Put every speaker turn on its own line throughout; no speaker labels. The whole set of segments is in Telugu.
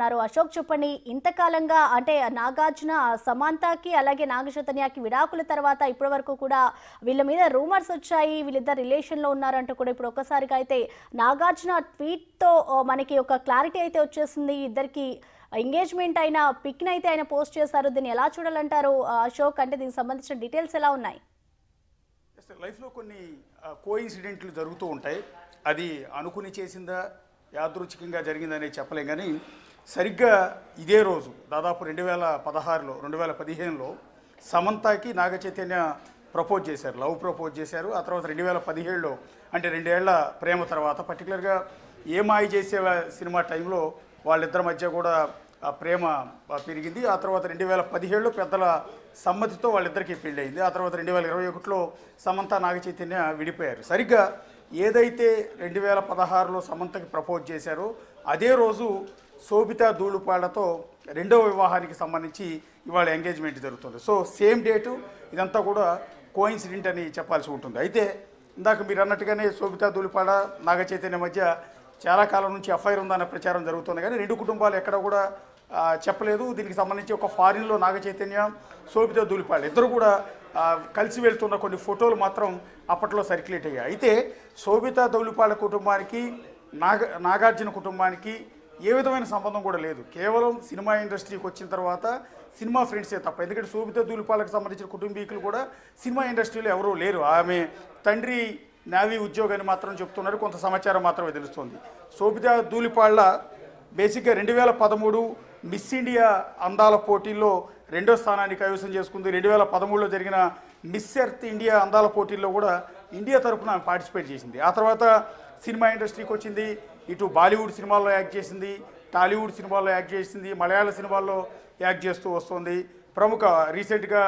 ఉంటున్నారు అశోక్ చెప్పండి ఇంతకాలంగా అంటే నాగార్జున సమాంతకి అలాగే నాగచైతన్యకి విడాకుల తర్వాత ఇప్పటి వరకు కూడా వీళ్ళ మీద రూమర్స్ వచ్చాయి వీళ్ళిద్దరు రిలేషన్లో ఉన్నారంటూ కూడా ఇప్పుడు ఒక్కసారిగా అయితే నాగార్జున ట్వీట్తో మనకి ఒక క్లారిటీ అయితే వచ్చేసింది ఇద్దరికి ఎంగేజ్మెంట్ అయిన పిక్ని అయితే ఆయన పోస్ట్ చేశారు దీన్ని ఎలా చూడాలంటారు ఆ, అశోక్ అంటే దీనికి సంబంధించిన డీటెయిల్స్ ఎలా ఉన్నాయి
అసలు లైఫ్లో కొన్ని కో ఇన్సిడెంట్లు జరుగుతూ ఉంటాయి అది అనుకుని చేసిందా యాదృచ్ఛికంగా జరిగిందనే చెప్పలేం కానీ సరిగ్గా ఇదే రోజు దాదాపు రెండు వేల పదహారులో రెండు వేల పదిహేనులో సమంతకి నాగ చైతన్య ప్రపోజ్ చేశారు లవ్ ప్రపోజ్ చేశారు ఆ తర్వాత రెండు వేల పదిహేడులో అంటే రెండేళ్ల ప్రేమ తర్వాత పర్టికులర్గా ఏ మాయ చేసే సినిమా టైంలో వాళ్ళిద్దరి మధ్య కూడా ఆ ప్రేమ ఆ, పెరిగింది ఆ తర్వాత రెండు వేల పదిహేడులో పెద్దల సమ్మతితో వాళ్ళిద్దరికీ పెళ్ళయింది ఆ తర్వాత రెండు వేల ఇరవై ఒకటిలో సమంత నాగ చైతన్య విడిపోయారు సరిగ్గా ఏదైతే రెండు వేల పదహారులో సమంతకి ప్రపోజ్ చేశారో అదే రోజు శోభిత ధూళిపాళ్లతో రెండవ వివాహానికి సంబంధించి ఇవాళ ఎంగేజ్మెంట్ జరుగుతుంది సో సేమ్ డేటు ఇదంతా కూడా కోయిన్సిడెంట్ అని చెప్పాల్సి ఉంటుంది అయితే ఇందాక మీరు అన్నట్టుగానే శోభిత ధూళిపాడ నాగ చైతన్య మధ్య చాలా కాలం నుంచి ఎఫ్ఐఆర్ ఉందన్న ప్రచారం జరుగుతుంది కానీ రెండు కుటుంబాలు ఎక్కడ కూడా ఆ, చెప్పలేదు దీనికి సంబంధించి ఒక ఫారిన్లో నాగ చైతన్య శోభిత ధూళిపాళ్ళు ఇద్దరు కూడా ఆ, కలిసి వెళ్తున్న కొన్ని ఫోటోలు మాత్రం అప్పట్లో సర్క్యులేట్ అయ్యాయి అయితే శోభిత ధూళిపాళ్ళ కుటుంబానికి నాగ నాగార్జున కుటుంబానికి ఏ విధమైన సంబంధం కూడా లేదు కేవలం సినిమా ఇండస్ట్రీకి వచ్చిన తర్వాత సినిమా ఫ్రెండ్సే తప్ప ఎందుకంటే శోభిత ధూళిపాలకు సంబంధించిన కుటుంబీకులు కూడా సినిమా ఇండస్ట్రీలో ఎవరూ లేరు ఆమె తండ్రి నావీ ఉద్యోగాన్ని మాత్రం చెప్తున్నారు కొంత సమాచారం మాత్రమే తెలుస్తుంది శోభిత ధూళిపాళ్ళ బేసిక్గా రెండు వేల పదమూడు మిస్ ఇండియా అందాల పోటీల్లో రెండో స్థానాన్ని కైవసం చేసుకుంది రెండు వేల పదమూడులో జరిగిన మిస్ ఎర్త్ ఇండియా అందాల పోటీల్లో కూడా ఇండియా తరపున ఆమె పార్టిసిపేట్ చేసింది ఆ తర్వాత సినిమా ఇండస్ట్రీకి వచ్చింది ఇటు బాలీవుడ్ సినిమాల్లో యాక్ట్ చేసింది టాలీవుడ్ సినిమాల్లో యాక్ట్ చేసింది మలయాళ సినిమాల్లో యాక్ట్ చేస్తూ వస్తుంది ప్రముఖ రీసెంట్గా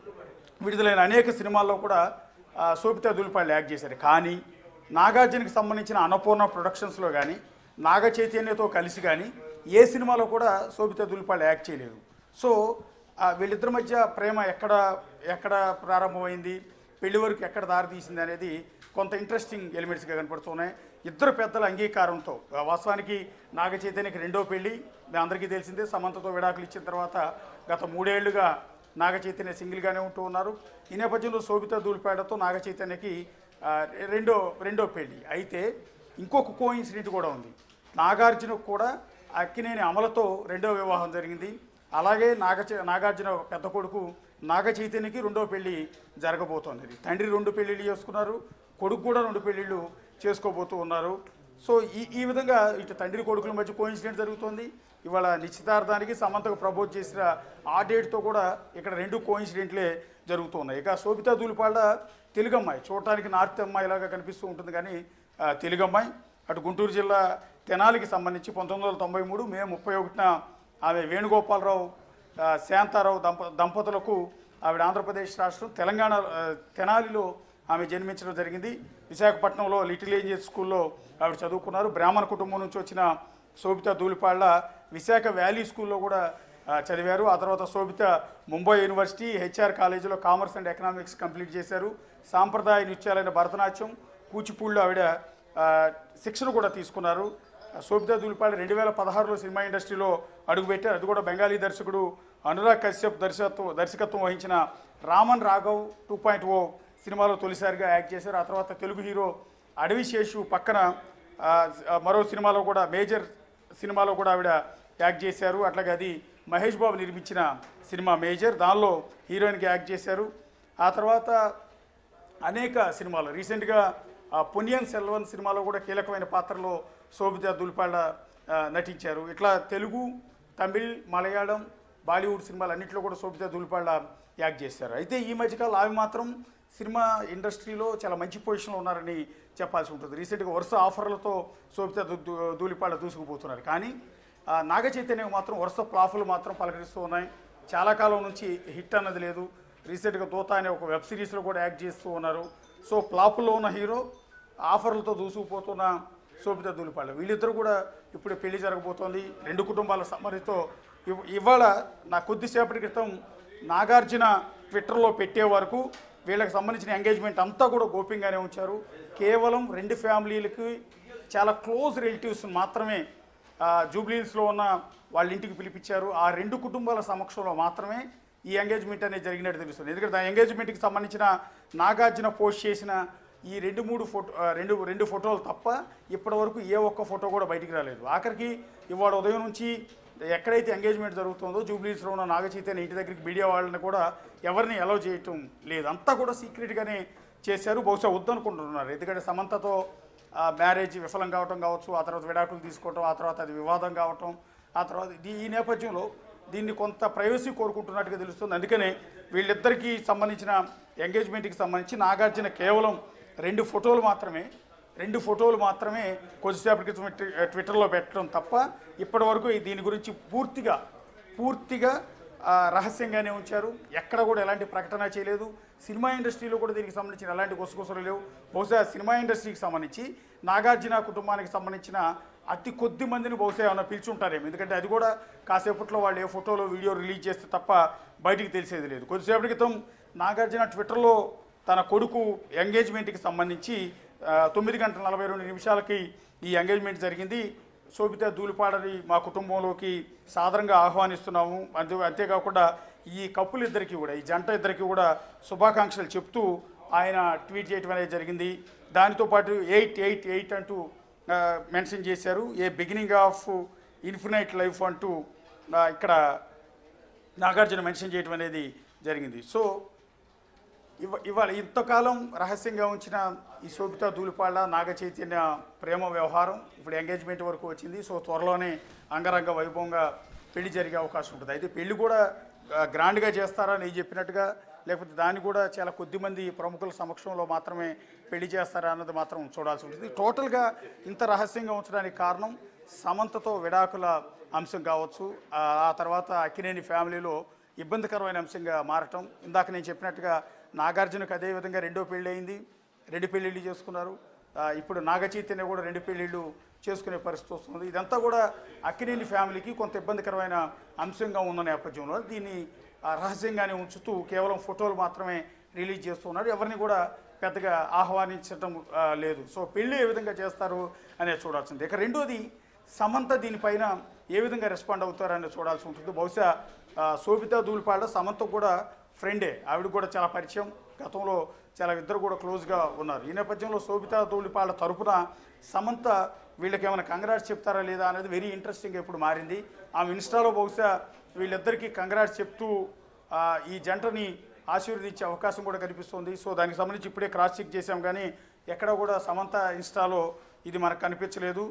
విడుదలైన అనేక సినిమాల్లో కూడా ఆ, శోభితా దులిపాళ్ళు యాక్ట్ చేశారు కానీ నాగార్జునకి సంబంధించిన అన్నపూర్ణ ప్రొడక్షన్స్లో కానీ నాగ చైతన్యతో కలిసి కానీ ఏ సినిమాలో కూడా శోభితా దులిపాళ్ళు యాక్ట్ చేయలేదు సో ఆ, వీళ్ళిద్దరి మధ్య ప్రేమ ఎక్కడ ఎక్కడ ప్రారంభమైంది పెళ్లి వరకు ఎక్కడ దారితీసింది అనేది కొంత ఇంట్రెస్టింగ్ ఎలిమెంట్స్గా కనపడుతున్నాయి ఇద్దరు పెద్దల అంగీకారంతో ఆ, వాస్తవానికి నాగ చైతన్యకి రెండో పెళ్లి మీ అందరికీ తెలిసిందే సమంతతో విడాకులు ఇచ్చిన తర్వాత గత మూడేళ్లుగా నాగ చైతన్య సింగిల్గానే ఉంటూ ఉన్నారు ఈ నేపథ్యంలో శోభిత ధూళిపేటతో నాగ చైతన్యకి ఆ, రెండో రెండో పెళ్లి అయితే ఇంకొక కో ఇన్సిడెంట్ కూడా ఉంది నాగార్జునకు కూడా అక్కినేని అమలతో రెండో వివాహం జరిగింది అలాగే నాగ చై- నాగార్జున పెద్ద కొడుకు నాగ చైతన్యకి రెండో పెళ్లి జరగబోతోంది తండ్రి రెండు పెళ్లిళ్ళు చేసుకున్నారు కొడుకు కూడా రెండు పెళ్లిళ్ళు చేసుకోబోతూ ఉన్నారు సో ఈ ఈ విధంగా ఇటు తండ్రి కొడుకుల మధ్య కోయిన్సిడెంట్ జరుగుతోంది ఇవాళ నిశ్చితార్థానికి సమంతకు ప్రపోజ్ చేసిన ఆ డేట్తో కూడా ఇక్కడ రెండు కోయిన్సిడెంట్లే జరుగుతున్నాయి ఇక శోభితా దూలిపాళ్ళ తెలుగు అమ్మాయి చూడటానికి నార్త్ అమ్మాయిలాగా కనిపిస్తూ ఉంటుంది కానీ ఆ, తెలుగు అమ్మాయి అటు గుంటూరు జిల్లా తెనాలికి సంబంధించి పంతొమ్మిది వందల తొంభై మూడు మే ముప్పై ఒకటిన ఆమె వేణుగోపాలరావు ఆ, శాంతారావు దంప దంపతులకు ఆవిడ ఆంధ్రప్రదేశ్ రాష్ట్రం తెలంగాణ ఆ, తెనాలిలో ఆమె జన్మించడం జరిగింది విశాఖపట్నంలో లిటిల్ ఏంజల్స్ స్కూల్లో ఆవిడ చదువుకున్నారు బ్రాహ్మణ కుటుంబం నుంచి వచ్చిన శోభిత ధూళిపాళ్ళ విశాఖ వ్యాలీ స్కూల్లో కూడా ఆ, చదివారు ఆ తర్వాత శోభిత ముంబై యూనివర్సిటీ హెచ్ఆర్ కాలేజీలో కామర్స్ అండ్ ఎకనామిక్స్ కంప్లీట్ చేశారు సాంప్రదాయ నృత్యాలైన భరతనాట్యం కూచిపూడిలో ఆవిడ ఆ, శిక్షణ కూడా తీసుకున్నారు ఆ, శోభితా ధూళిపాళ రెండు వేల పదహారులో సినిమా ఇండస్ట్రీలో అడుగుపెట్టారు అది కూడా బెంగాలీ దర్శకుడు అనురాగ్ కశ్యప్ దర్శకత్వం దర్శకత్వం వహించిన Raman Raghav two point O సినిమాలో తొలిసారిగా యాక్ట్ చేశారు ఆ తర్వాత తెలుగు హీరో అడవి శేషు పక్కన ఆ, మరో సినిమాలో కూడా మేజర్ సినిమాలో కూడా ఆవిడ యాక్ట్ చేశారు అట్లాగే అది మహేష్ బాబు నిర్మించిన సినిమా మేజర్ దానిలో హీరోయిన్గా యాక్ట్ చేశారు ఆ తర్వాత అనేక సినిమాలు రీసెంట్గా ఆ, పొన్నియన్ సెల్వన్ సినిమాలో కూడా కీలకమైన పాత్రలో శోభిత దుల్పాళ్ళ ఆ, నటించారు ఇట్లా తెలుగు తమిళ్ మలయాళం బాలీవుడ్ సినిమాలు అన్నింటిలో కూడా శోభిత దుల్పాళ్ళ యాక్ట్ చేశారు అయితే ఈ మధ్యకాలం ఆమె మాత్రం సినిమా ఇండస్ట్రీలో చాలా మంచి పొజిషన్లో ఉన్నారని చెప్పాల్సి ఉంటుంది రీసెంట్గా వరుస ఆఫర్లతో శోభిత దు- దు- ధూళిపాళ్ళ దూసుకుపోతున్నారు కానీ ఆ, నాగ చైతన్యం మాత్రం వరుస ప్లాఫులు మాత్రం పలకరిస్తూ ఉన్నాయి చాలా కాలం నుంచి హిట్ అన్నది లేదు రీసెంట్గా దూత అనే ఒక వెబ్ సిరీస్లో కూడా యాక్ట్ చేస్తూ ఉన్నారు సో ప్లాపుల్లో ఉన్న హీరో ఆఫర్లతో దూసుకుపోతున్న శోభిత ధూళిపాళ్ళు వీళ్ళిద్దరూ కూడా ఇప్పుడు పెళ్లి జరగబోతోంది రెండు కుటుంబాల సమ్మరితో ఇవ్- ఇవాళ నా కొద్దిసేపటి క్రితం నాగార్జున ట్విట్టర్లో పెట్టే వరకు వీళ్ళకి సంబంధించిన ఎంగేజ్మెంట్ అంతా కూడా గోప్యంగానే ఉంచారు కేవలం రెండు ఫ్యామిలీలకి చాలా క్లోజ్ రిలేటివ్స్ మాత్రమే జూబ్లీహిల్స్లో ఉన్న వాళ్ళ ఇంటికి పిలిపించారు ఆ రెండు కుటుంబాల సమక్షంలో మాత్రమే ఈ ఎంగేజ్మెంట్ అనేది జరిగినట్టు తెలుస్తుంది ఎందుకంటే ఆ ఎంగేజ్మెంట్కి సంబంధించిన నాగార్జున పోస్ట్ చేసిన ఈ రెండు మూడు ఫోటో ఆ, రెండు రెండు ఫోటోలు తప్ప ఇప్పటి వరకు ఏ ఒక్క ఫోటో కూడా బయటికి రాలేదు ఆఖరికి ఇవాళ ఉదయం నుంచి ఎక్కడైతే ఎంగేజ్మెంట్ జరుగుతుందో జూబ్లీస్లో ఉన్న నాగ చైతన్య ఇంటి దగ్గరికి మీడియా వాళ్ళని కూడా ఎవరిని అలౌ చేయటం లేదు అంతా కూడా సీక్రెట్గానే చేశారు బహుశా వద్దనుకుంటున్నారు ఎందుకంటే సమంతతో ఆ మ్యారేజ్ విఫలం కావటం కావచ్చు ఆ తర్వాత విడాకులు తీసుకోవటం ఆ తర్వాత అది వివాదం కావటం ఆ తర్వాత ఇది- ఈ నేపథ్యంలో దీన్ని కొంత ప్రైవసీ కోరుకుంటున్నట్టుగా తెలుస్తుంది అందుకనే వీళ్ళిద్దరికీ సంబంధించిన ఎంగేజ్మెంట్కి సంబంధించి నాగార్జున కేవలం రెండు ఫోటోలు మాత్రమే రెండు ఫోటోలు మాత్రమే కొద్దిసేపటి క్రితం ట్వి- ట్విట్టర్లో పెట్టడం తప్ప ఇప్పటి వరకు దీని గురించి పూర్తిగా పూర్తిగా ఆ, రహస్యంగానే ఉంచారు ఎక్కడ కూడా ఎలాంటి ప్రకటన చేయలేదు సినిమా ఇండస్ట్రీలో కూడా దీనికి సంబంధించిన ఎలాంటి గుసగుసలు లేవు బహుశా సినిమా ఇండస్ట్రీకి సంబంధించి నాగార్జున కుటుంబానికి సంబంధించిన అతి కొద్ది మందిని బహుశా ఏమైనా పిలుచుంటారేమో ఎందుకంటే అది కూడా కాసేపట్లో వాళ్ళు ఏ ఫోటోలో వీడియో రిలీజ్ చేస్తే తప్ప బయటికి తెలిసేది లేదు కొద్దిసేపటి క్రితం నాగార్జున ట్విట్టర్లో తన కొడుకు ఎంగేజ్మెంట్కి సంబంధించి ఆ, తొమ్మిది గంటల నలభై రెండు నిమిషాలకి ఈ ఎంగేజ్మెంట్ జరిగింది శోభిత ధూళిపాడని మా కుటుంబంలోకి సాదరంగా ఆహ్వానిస్తున్నాము అంతే అంతేకాకుండా ఈ కప్పులు ఇద్దరికి కూడా ఈ జంట ఇద్దరికి కూడా శుభాకాంక్షలు చెప్తూ ఆయన ట్వీట్ చేయటం అనేది జరిగింది దానితో పాటు ఎయిట్ ఎయిట్ ఎయిట్ అంటూ ఆ, మెన్షన్ చేశారు a beginning of infinite life అంటూ ఆ, ఇక్కడ నాగార్జున మెన్షన్ చేయటం అనేది జరిగింది సో ఇవ ఇవాళ ఇంతకాలం రహస్యంగా ఉంచిన ఈ శోభిత ధూళిపాళ్ళ నాగ చైతన్య ప్రేమ వ్యవహారం ఇప్పుడు ఎంగేజ్మెంట్ వరకు వచ్చింది సో త్వరలోనే అంగరంగ వైభవంగా పెళ్లి జరిగే అవకాశం ఉంటుంది అయితే పెళ్లి కూడా ఆ, గ్రాండ్గా చేస్తారా నేను చెప్పినట్టుగా లేకపోతే దాన్ని కూడా చాలా కొద్ది మంది ప్రముఖుల సమక్షంలో మాత్రమే పెళ్లి చేస్తారా అన్నది మాత్రం చూడాల్సి ఉంటుంది టోటల్గా ఇంత రహస్యంగా ఉంచడానికి కారణం సమంతతో విడాకుల అంశం కావచ్చు ఆ ఆ తర్వాత అక్కినేని ఫ్యామిలీలో ఇబ్బందికరమైన అంశంగా మారటం ఇందాక నేను చెప్పినట్టుగా నాగార్జునకు అదే విధంగా రెండో పెళ్ళి అయింది రెండు పెళ్ళిళ్ళు చేసుకున్నారు ఆ, ఇప్పుడు నాగ చైతన్య కూడా రెండు పెళ్ళిళ్ళు చేసుకునే పరిస్థితి వస్తుంది ఇదంతా కూడా అక్కినేని ఫ్యామిలీకి కొంత ఇబ్బందికరమైన అంశంగా ఉన్న నేపథ్యంలో దీన్ని ఆ, రహస్యంగానే ఉంచుతూ కేవలం ఫోటోలు మాత్రమే రిలీజ్ చేస్తున్నారు ఎవరిని కూడా పెద్దగా ఆహ్వానించడం ఆ, లేదు సో పెళ్ళి ఏ విధంగా చేస్తారు అనేది చూడాల్సింది ఇక రెండోది సమంత దీనిపైన ఏ విధంగా రెస్పాండ్ అవుతారని చూడాల్సి ఉంటుంది బహుశా ఆ, శోభిత ధూళిపాడ సమంత కూడా ఫ్రెండే ఆవిడ కూడా చాలా పరిచయం గతంలో చాలా ఇద్దరు కూడా క్లోజ్గా ఉన్నారు ఈ నేపథ్యంలో శోభిత ధూళిపాడ తరపున సమంత వీళ్ళకి ఏమైనా కంగ్రాట్స్ చెప్తారా లేదా అనేది వెరీ ఇంట్రెస్టింగ్ ఇప్పుడు మారింది ఆమె ఇన్స్టాలో బహుశా వీళ్ళిద్దరికీ కంగ్రాట్స్ చెప్తూ ఆ, ఈ జంటని ఆశీర్వదించే అవకాశం కూడా కనిపిస్తుంది సో దానికి సంబంధించి ఇప్పుడే క్రాస్ చెక్ చేశాం కానీ ఎక్కడ కూడా సమంత ఇన్స్టాలో ఇది మనకు కనిపించలేదు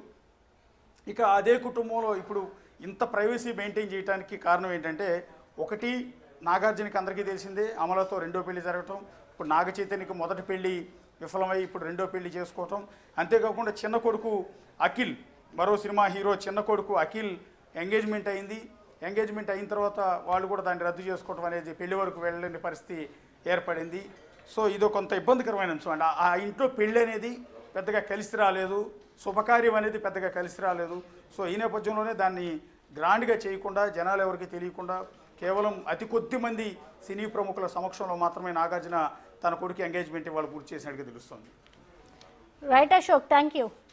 ఇక అదే కుటుంబంలో ఇప్పుడు ఇంత ప్రైవసీ మెయింటైన్ చేయడానికి కారణం ఏంటంటే ఒకటి నాగార్జునకి అందరికీ తెలిసిందే అమలతో రెండో పెళ్లి జరగటం ఇప్పుడు నాగ చైతన్యకి మొదటి పెళ్లి విఫలమై ఇప్పుడు రెండో పెళ్లి చేసుకోవటం అంతేకాకుండా చిన్న కొడుకు అఖిల్ మరో సినిమా హీరో చిన్న కొడుకు అఖిల్ ఎంగేజ్మెంట్ అయింది ఎంగేజ్మెంట్ అయిన తర్వాత వాళ్ళు కూడా దాన్ని రద్దు చేసుకోవటం అనేది పెళ్లి వరకు వెళ్ళలేని పరిస్థితి ఏర్పడింది సో ఇదో కొంత ఇబ్బందికరమైన అంశం అండి ఆ- ఆ ఇంట్లో పెళ్ళి అనేది పెద్దగా కలిసి రాలేదు శుభకార్యం అనేది పెద్దగా కలిసి రాలేదు సో ఈ నేపథ్యంలోనే దాన్ని గ్రాండ్గా చేయకుండా జనాలు ఎవరికి తెలియకుండా కేవలం అతి కొద్ది మంది సినీ ప్రముఖుల సమక్షంలో మాత్రమే నాగార్జున తన కొడుకు ఎంగేజ్మెంట్ వాళ్ళు పూర్తి చేసినట్టుగా తెలుస్తుంది
రైట్ అశోక్ థ్యాంక్ యూ